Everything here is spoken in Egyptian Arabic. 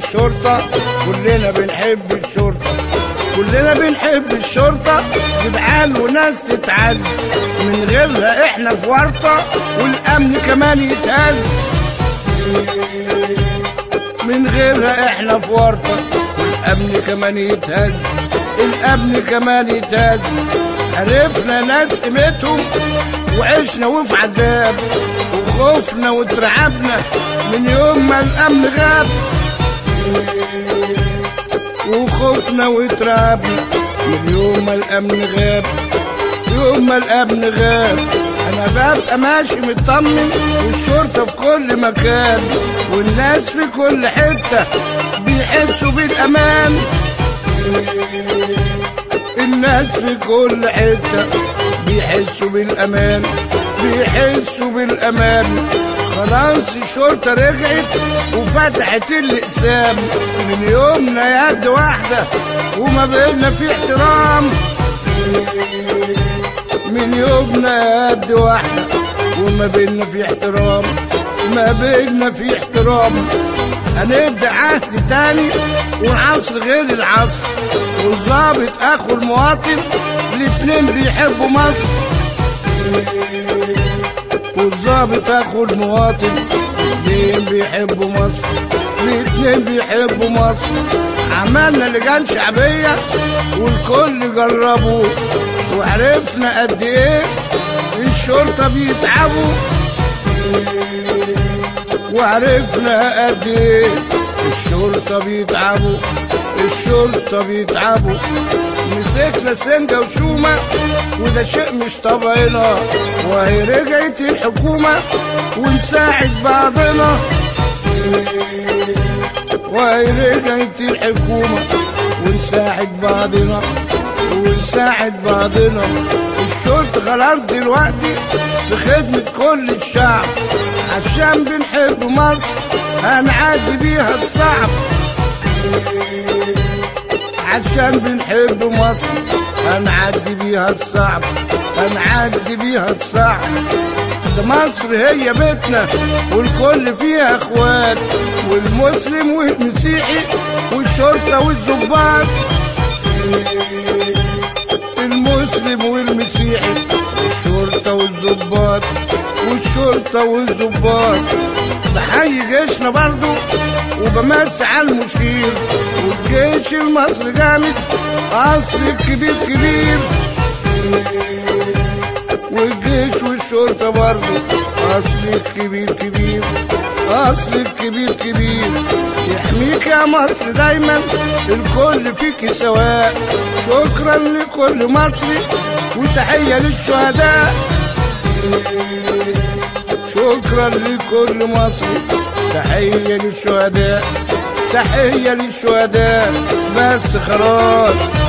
الشرطة كلنا بنحب الشرطة كلنا بنحب الشرطة جدعان وناس تتعز من غيرها احنا في ورطة والامن كمان يتهز من غيرها احنا في ورطة والامن كمان يتهز الامن كمان يتهز عرفنا ناس قيمتهم وعشنا وفي عذاب وخوفنا واترعبنا من يوم ما الامن غاب وخوفنا واترعبنا من يوم ما الامن غاب يوم ما الامن غاب انا ببقى ماشي مطمن والشرطة في كل مكان والناس في كل حتة بيحسوا بالامان الناس في كل حتة بيحسوا بالامان بيحسوا بالامان خلاص الشرطة رجعت وفتحت الاقسام من يومنا يد واحدة وما بينا في احترام من يومنا يد واحدة وما بينا في احترام ما بينا في احترام هنبدأ عهد تاني والعصر غير العصر والظابط اخو المواطن الاتنين بيحبوا مصر والظابط اخو المواطن الاتنين بيحبوا مصر الاتنين بيحبوا مصر عملنا لجان شعبية والكل جربوه وعرفنا قد ايه الشرطة بيتعبوا وعرفنا قد ايه الشرطة بيتعبوا الشرطة بيتعبوا مسكنا سنجة وشومة وده شيء مش طبعنا وهي رجعت الحكومة ونساعد بعضنا وهي رجعت الحكومة ونساعد بعضنا ونساعد بعضنا الشرطة خلاص دلوقتي في خدمة كل الشعب عشان بنحب مصر هنعدي بيها الصعب عشان بنحب مصر هنعدي بيها الصعب هنعدي بيها الصعب ده مصر هي بيتنا والكل فيها اخوات والمسلم والمسيحي والشرطة والظباط المسلم والمسيحي والشرطة والظباط والشرطة والظباط بحيي جيشنا برضو وبمسي على المشير والجيش المصري جامد قصر الكبير كبير والجيش والشرطة برضو قصر الكبير كبير قصر الكبير كبير يحميك يا مصر دايما الكل فيك سواء شكرا لكل مصري وتحية للشهداء شكرا لكل مصري تحية للشهداء تحية للشهداء بس خلاص